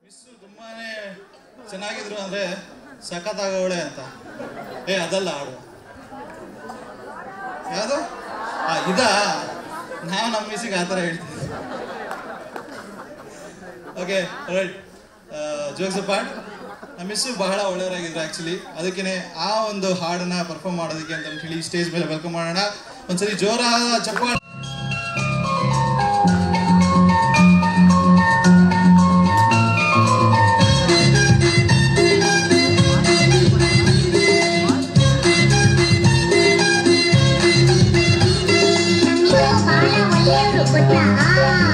miss ತುಂಬಾನೇ ಚೆನ್ನಾಗಿದ್ರು ಅಂದ್ರೆ ಸಖತ್ತಾಗವಳೆ ಅಂತ ಏ ಅದಲ್ಲ ಹಾಡು ಯಾವುದು ಆ ಇದಾ ನಾವು ನಮ್ಮ ಮಿಸ್ಸಿಗೆ ಆ ಥರ ಹೇಳ್ತೀವಿ ಓಕೆ ರೈಟ್ ಜೋಕ್ಸ್ ಪಾರ್ಟ್ ನಮ್ಮ ಮಿಸ್ಸು ಬಹಳ ಒಳ್ಳೆಯವರಾಗಿದ್ರು ಆ್ಯಕ್ಚುಲಿ ಅದಕ್ಕೇ ಆ ಒಂದು ಹಾಡನ್ನ ಪರ್ಫಾರ್ಮ್ ಮಾಡೋದಕ್ಕೆ ಅಂತ ಹೇಳಿ ಸ್ಟೇಜ್ ಮೇಲೆ ವೆಲ್ಕಮ್ ಮಾಡೋಣ ಒಂದ್ಸರಿ ಜೋರಾದ ಚಪ್ಪಾಳೆ ನಮ್ಮಿಬ್ರು ಬಹಳ ಒಳ್ಳೆಯವರು ಗೊತ್ತಾ